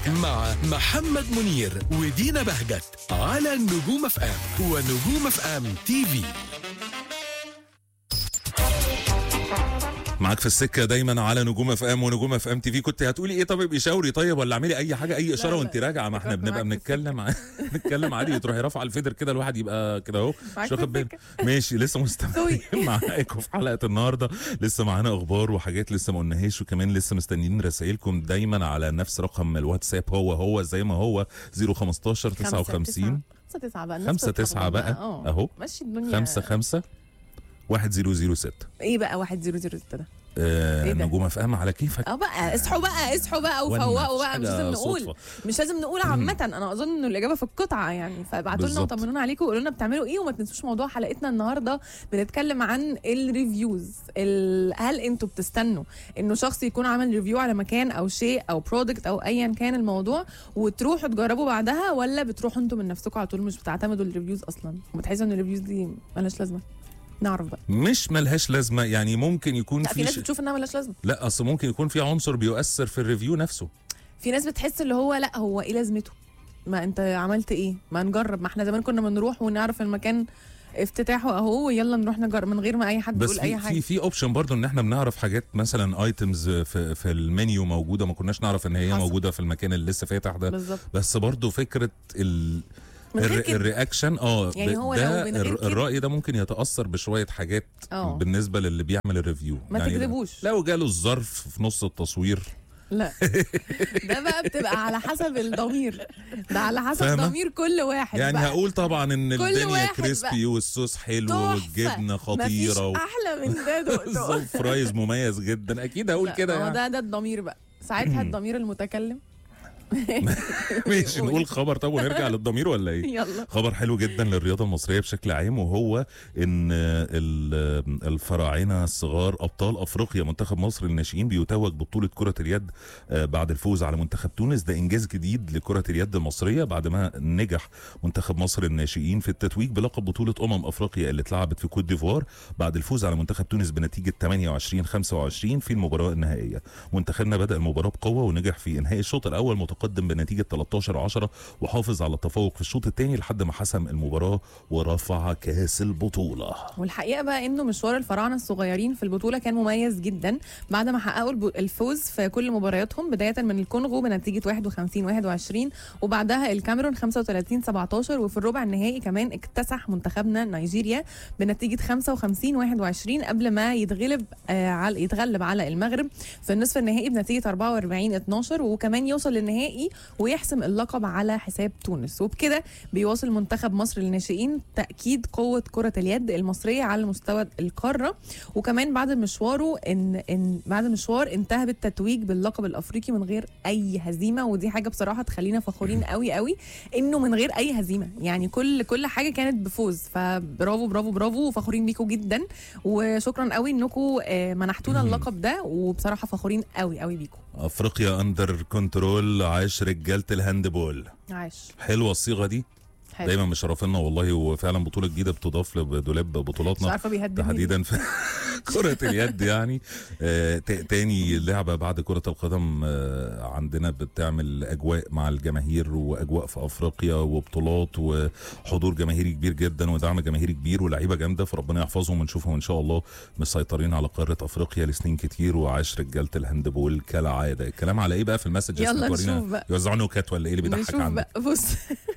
مع محمد منير ودينا بهجت على نجوم اف ام ونجوم اف ام تي في معاك في السكه دايما على نجوم اف ام ونجوم اف ام تي في كنت هتقولي ايه طب ابقي شاوري طيب ولا اعملي اي حاجه اي اشاره لا. وانت راجعه ما احنا كنت بنبقى معاك في بنتكلم نتكلم عادي تروحي رافعه الفيدر كده الواحد يبقى كده اهو معاك مش في واخد باله السكة. ماشي لسه مستمتعين معاكم في حلقه النهارده لسه معانا اخبار وحاجات لسه ما قلناهاش وكمان لسه مستنيين رسائلكم دايما على نفس رقم الواتساب هو هو زي ما هو 015 59 5 9 بقى خمسة تسعة بقى. اه أهو. مشي الدنيا 5 5 1006 ايه بقى 1 0 0 6 ده آه إيه ده؟ نجوم اف ام على كيفك اه بقى اصحوا بقى اصحوا بقى ولا وفوقوا مفيش بقى مش حاجة لازم نقول صدفة. مش لازم نقول عامة انا اظن انه الاجابة في القطعة يعني فابعتوا لنا بالظبط. وطمنونا عليكم وقولوا لنا بتعملوا ايه وما تنسوش موضوع حلقتنا النهارده بنتكلم عن الريفيوز ال... هل انتوا بتستنوا انه شخص يكون عمل ريفيو على مكان او شيء او برودكت او ايا كان الموضوع وتروحوا تجربوا بعدها ولا بتروحوا انتوا من نفسكم على طول مش بتعتمدوا الريفيوز اصلا وبتحسوا ان الريفيوز دي ملهاش لازمة نعرف بقى مش ملهاش لازمه يعني ممكن يكون لا في في ناس ش... بتشوف انها ملهاش لازمة لا اصل ممكن يكون في عنصر بيؤثر في الريفيو نفسه في ناس بتحس اللي هو لا هو ايه لازمته ما انت عملت ايه ما نجرب ما احنا زمان كنا بنروح ونعرف المكان افتتاحه اهو ويلا نروح نجرب من غير ما اي حد بس يقول اي في حاجه في في اوبشن برضه ان احنا بنعرف حاجات مثلا ايتمز في في المنيو موجوده ما كناش نعرف ان هي حصل. موجوده في المكان اللي لسه فاتح ده بالظبط بس برضه فكره ال من غير الر- كده. الرياكشن اه يعني ب- هو ده لو من غير الر- كده- الراي ده ممكن يتاثر بشويه حاجات اه. بالنسبه للي بيعمل الريفيو ما يعني تكذبوش. لو جاله الظرف في نص التصوير لا ده بقى بتبقى على حسب الضمير ده على حسب فاهمة؟ ضمير كل واحد يعني بقى. هقول طبعا ان كل الدنيا واحد كريسبي بقى. والصوص حلو تحفة. والجبنه خطيره مفيش احلى من ده دقته فرايز مميز جدا اكيد هقول لا، كده ما هو يعني ده ده الضمير بقى ساعتها الضمير المتكلم ماشي نقول خبر طب ونرجع للضمير ولا ايه يلا خبر حلو جدا للرياضه المصريه بشكل عام وهو ان ال- الفراعنه الصغار ابطال افريقيا منتخب مصر الناشئين بيتوج ببطوله كره اليد آه، بعد الفوز على منتخب تونس ده انجاز جديد لكره اليد المصريه بعد ما نجح منتخب مصر الناشئين في التتويج بلقب بطوله امم افريقيا اللي اتلعبت في كوت ديفوار بعد الفوز على منتخب تونس بنتيجه 28 25 في المباراه النهائيه منتخبنا بدا المباراه بقوه ونجح في انهاء الشوط الاول متقدم بنتيجه 13 10 وحافظ على التفوق في الشوط الثاني لحد ما حسم المباراه ورفع كاس البطوله والحقيقه بقى انه مشوار الفراعنه الصغيرين في البطوله كان مميز جدا بعد ما حققوا الب- الفوز في كل مبارياتهم بدايه من الكونغو بنتيجه 51 21 وبعدها الكاميرون 35 17 وفي الربع النهائي كمان اكتسح منتخبنا نيجيريا بنتيجه 55 21 قبل ما يتغلب آه على يتغلب على المغرب في النصف النهائي بنتيجه 44 12 وكمان يوصل للنهائي ويحسم اللقب على حساب تونس وبكده بيواصل منتخب مصر للناشئين تاكيد قوه كره اليد المصريه على مستوى القاره وكمان بعد مشواره ان ان بعد مشوار انتهى بالتتويج باللقب الافريقي من غير اي هزيمه ودي حاجه بصراحه تخلينا فخورين قوي قوي انه من غير اي هزيمه يعني كل كل حاجه كانت بفوز فبرافو برافو برافو وفخورين بيكم جدا وشكرا قوي انكم آه، منحتونا اللقب ده وبصراحه فخورين قوي قوي بيكم افريقيا اندر كنترول عاش رجاله الهاندبول عاش حلوه الصيغه دي حلو. دايما مشرفينا والله وفعلا بطوله جديده بتضاف لدولاب مش بطولاتنا عارفه بيهددني ليه. تحديدا في كرة اليد يعني آه ت- تاني لعبة بعد كرة القدم آه عندنا بتعمل أجواء مع الجماهير وأجواء في أفريقيا وبطولات وحضور جماهيري كبير جدا ودعم جماهيري كبير ولاعيبة جامدة فربنا يحفظهم ونشوفهم إن شاء الله مسيطرين على قارة أفريقيا لسنين كتير وعاش رجالة الهاندبول كالعادة الكلام على إيه بقى في المسج يلا نشوف بقى. يوزعوا نكت ولا إيه اللي بيضحك نشوف عندك بقى بص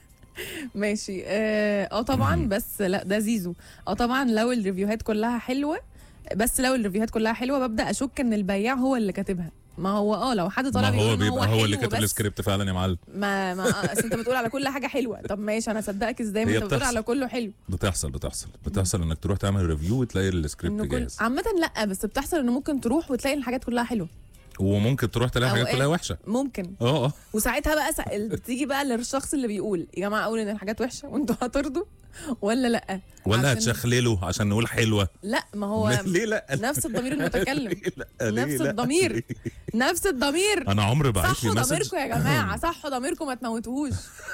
ماشي اه آه طبعا بس لا ده زيزو اه طبعا لو الريفيوهات كلها حلوه بس لو الريفيوهات كلها حلوه ببدا اشك ان البياع هو اللي كاتبها ما هو اه لو حد ما طلع هو بيقول إن بيبقى هو اللي حلو كاتب بس السكريبت فعلا يا معلم ما ما اصل انت بتقول على كل حاجه حلوه طب ماشي انا اصدقك ازاي ما هي انت بتقول بتحصل. على كله حلو بتحصل بتحصل بتحصل انك تروح تعمل ريفيو وتلاقي السكريبت انه كل جاهز عامه لا بس بتحصل انه ممكن تروح وتلاقي الحاجات كلها حلوه وممكن تروح تلاقي حاجات أوقات. كلها وحشه ممكن اه اه وساعتها بقى سأل بتيجي بقى للشخص اللي بيقول يا جماعه اقول ان الحاجات وحشه وانتوا هترضوا ولا لا ولا عشان- هتشخلله عشان نقول حلوه لا ما هو ليه لا نفس الضمير المتكلم ليه لا ليه نفس لا؟ الضمير. ليه؟ نفس الضمير انا عمري بعت لي صحوا مسج ضميركم يا جماعه صحوا ضميركم ما تموتوهوش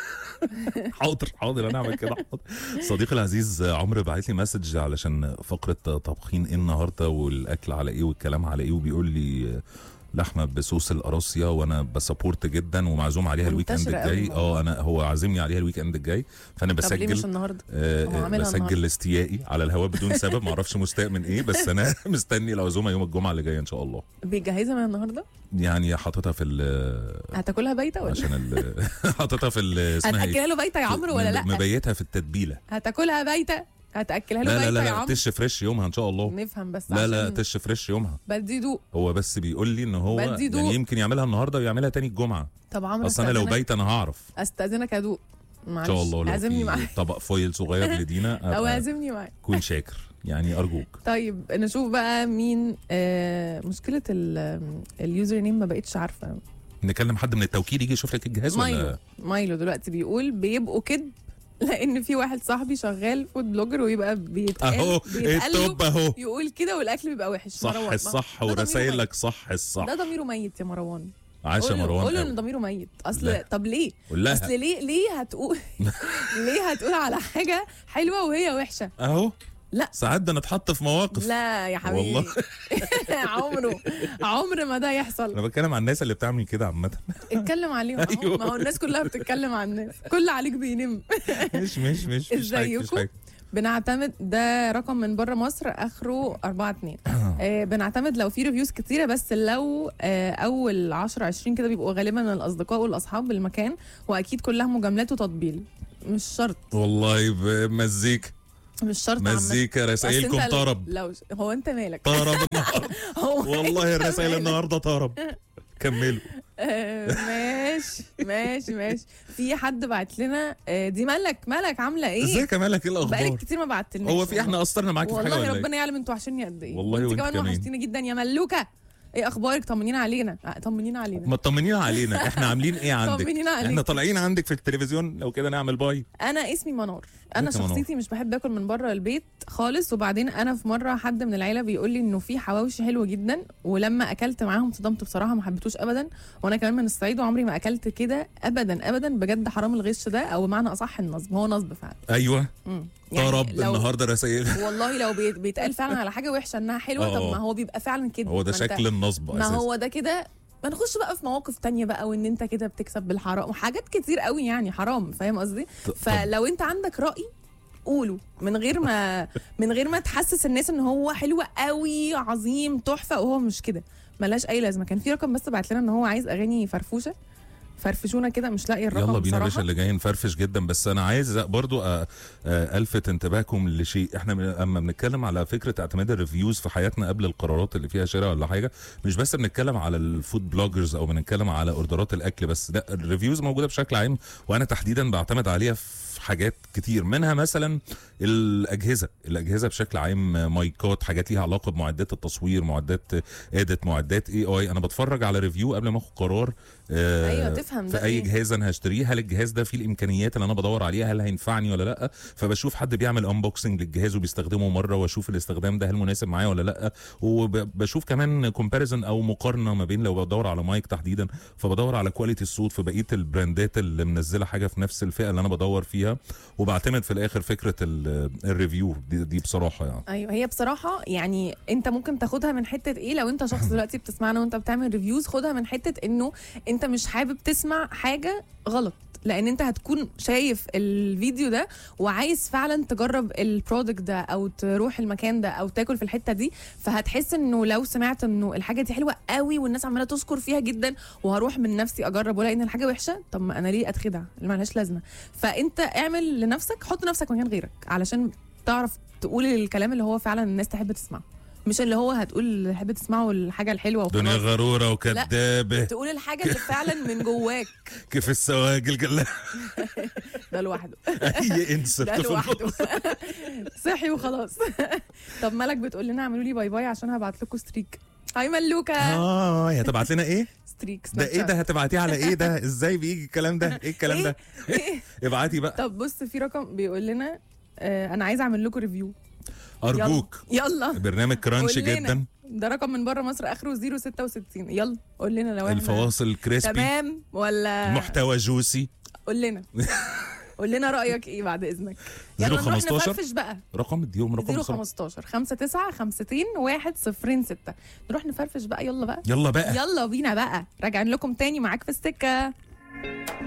حاضر حاضر انا اعمل كده حاضر صديقي العزيز عمرو بعت لي مسج علشان فقره طبخين ايه النهارده والاكل على ايه والكلام على ايه وبيقول لي لحمه بصوص القراصيه وانا بسبورت جدا ومعزوم عليها الويك اند منتشرة قوي الجاي الموضوع. اه انا هو عازمني عليها الويك اند الجاي فانا طب ليه مش بسجل النهارده آه هو آه، عاملها بسجل النهاردة. استيائي على الهواء بدون سبب معرفش مستاء من ايه بس انا مستني العزومه يوم الجمعه اللي جايه ان شاء الله بيجهزها من النهارده يعني حاططها في ال هتاكلها بايته ولا عشان ال حاططها في ال اسمها هتاكلها ايه له بايته يا عمرو ولا لا مبيتها في التتبيله هتاكلها بايته هتاكلها له لا لا بايته لا, يا لا عمرو تش فريش يومها ان شاء الله نفهم بس لا لا عشان تش فريش يومها بدي دوق هو بس بيقول لي ان هو بدي دوق. يعني يمكن يعملها النهارده ويعملها تاني الجمعه طب عمرو اصل انا لو أستأذنك- بايت انا هعرف استاذنك ادوق ان شاء الله لو عازمني في معاك طبق فويل صغير لدينا او أبقى عازمني معاك كون شاكر يعني ارجوك طيب نشوف بقى مين آه مشكله ال- اليوزر نيم ما بقتش عارفه نكلم حد من التوكيل يجي يشوف لك الجهاز مايلو ولا مايلو دلوقتي بيقول بيبقوا كده لان في واحد صاحبي شغال فود بلوجر ويبقى بيتقال اهو بيتقال له التوب اهو يقول كده والاكل بيبقى وحش صح مروان. الصح ده ضميره ورسايلك صح ميت. الصح ده ضميره ميت يا مروان عاش يا قول له- قول له مروان ان أوي. ضميره ميت اصل لا. طب ليه قول اصل لها ليه ليه هتقول ليه هتقول على حاجه حلوه وهي وحشه اهو لا. ساعات بنتحط في مواقف لا يا حبيبي والله. عمره عمر ما ده يحصل انا بتكلم عن الناس اللي بتعمل كده عامه اتكلم عليهم أهو. أيوه. ما هو الناس كلها بتتكلم عن الناس كل عليك بينم مش مش مش مش حاجة، مش ازيكم؟ حاجة. بنعتمد ده رقم من بره مصر اخره 4 2 آه بنعتمد لو في ريفيوز كتيره بس لو آه اول 10 20 كده بيبقوا غالبا من الاصدقاء والاصحاب بالمكان واكيد كلها مجاملات وتطبيل مش شرط والله بمزيكا مش شرط عامة. مزيكا أصل رسائلكم أنت طرب لو هو انت مالك طرب النهارده هو والله أنت الرسائل مالك؟ النهارده طرب كملوا آه، ماشي ماشي ماشي في حد بعت لنا آه، دي مالك مالك عامله ايه ازيك يا مالك ايه بقالك الاخبار كتير ما بعتلناش هو في احنا قصرنا معاكي في حاجه والله ولا ايه ربنا يعلم انتوا وحشني قد ايه والله انت وانت كمان كمان. وحشتيني جدا يا ملوكه ايه اخبارك طمنينا علينا آه، طمنينا علينا ما تطمنينا علينا احنا عاملين ايه عندك طمنينا عليك. احنا طالعين عندك في التلفزيون لو كده نعمل باي انا اسمي منار انا ازيك يا منار؟ شخصيتي مش بحب اكل من بره البيت خالص وبعدين انا في مره حد من العيله بيقول لي انه في حواوشي حلو جدا ولما اكلت معاهم صدمت بصراحه ما حبيتوش ابدا وانا كمان من الصعيد وعمري ما اكلت كده ابدا ابدا بجد حرام الغش ده او بمعنى اصح النصب هو نصب فعلا ايوه مم. طرب لو النهارده رسائل والله لو بيت- بيتقال فعلا على حاجه وحشه انها حلوه اه. طب ما هو بيبقى فعلا كده هو ده ما انت- شكل النصب ما اساسا هو ده كده ما نخش بقى في مواقف تانية بقى وان انت كده بتكسب بالحرام وحاجات كتير قوي يعني حرام فاهم قصدي ط- طب فلو انت عندك رأي قوله من غير ما من غير ما تحسس الناس ان هو حلو قوي عظيم تحفه وهو مش كده ملهاش اي لازمه كان في رقم بس بعت لنا ان هو عايز اغاني فرفوشه فرفشونا كده مش لاقي الرقم يلا بينا يا باشا بصراحه اللي جاي نفرفش جدا بس انا عايز برضو أ- أ- الفت انتباهكم لشيء احنا من- اما بنتكلم على فكره اعتماد الريفيوز في حياتنا قبل القرارات اللي فيها شراء ولا حاجه مش بس بنتكلم على الفود بلوجرز او بنتكلم على اوردرات الاكل بس لا الريفيوز موجوده بشكل عام وانا تحديدا بعتمد عليها في حاجات كتير منها مثلا الاجهزه الاجهزه بشكل عام مايكات حاجات ليها علاقه بمعدات التصوير معدات ادت معدات اي اي انا بتفرج على ريفيو قبل ما اخد قرار آه، ايوه تفهم في ده اي إيه. جهاز انا هشتريه هل الجهاز ده فيه الامكانيات اللي انا بدور عليها هل هينفعني ولا لا فبشوف حد بيعمل انبوكسنج للجهاز وبيستخدمه مره واشوف الاستخدام ده هل مناسب معايا ولا لا وبشوف كمان كومباريزن او مقارنه ما بين لو بدور على مايك تحديدا فبدور على كواليتي الصوت في بقيه البراندات اللي منزله حاجه في نفس الفئه اللي انا بدور فيها وبعتمد في الاخر فكره ال- الريفيو دي, دي بصراحه يعني ايوه هي بصراحه يعني انت ممكن تاخدها من حته ايه لو انت شخص دلوقتي بتسمعنا وانت بتعمل ريفيوز خدها من حته انه انت مش حابب تسمع حاجه غلط لان انت هتكون شايف الفيديو ده وعايز فعلا تجرب البرودكت ده او تروح المكان ده او تاكل في الحته دي فهتحس انه لو سمعت انه الحاجه دي حلوه قوي والناس عماله تشكر فيها جدا وهروح من نفسي اجرب والاقي ان الحاجه وحشه طب ما انا ليه اتخدع اللي ملهاش لازمه فانت اعمل لنفسك حط نفسك مكان غيرك علشان تعرف تقول الكلام اللي هو فعلا الناس تحب تسمعه مش اللي هو هتقول اللي تحب تسمعه الحاجه الحلوه دنيا وخلاص غروره وكدابه تقول الحاجه اللي فعلا من جواك كيف السواقل قال ده لوحده اي انسى ده لوحده صحي وخلاص طب مالك بتقول لنا اعملوا لي باي باي عشان هبعت لكم ستريك هاي ملوكه اه هي هتبعت لنا ايه ستريك ده سناب ايه شات. ده هتبعتيه على ايه ده ازاي بيجي الكلام ده ايه الكلام ده إيه؟ ابعتي بقى طب بص في رقم بيقول لنا آه انا عايز اعمل لكم ريفيو ارجوك يلا برنامج كرانش قول لنا. جدا ده رقم من بره مصر اخره 066 يلا قول لنا لو احنا الفواصل كريسبي تمام ولا محتوى جوسي قول لنا قول لنا رايك ايه بعد اذنك يلا نروح 015 نفرفش بقى رقم اديهم رقم 0 بسرعة. 15 5 9 5 1 0 6 نروح نفرفش بقى يلا بقى يلا بقى يلا بينا بقى راجعين لكم تاني معاك في السكه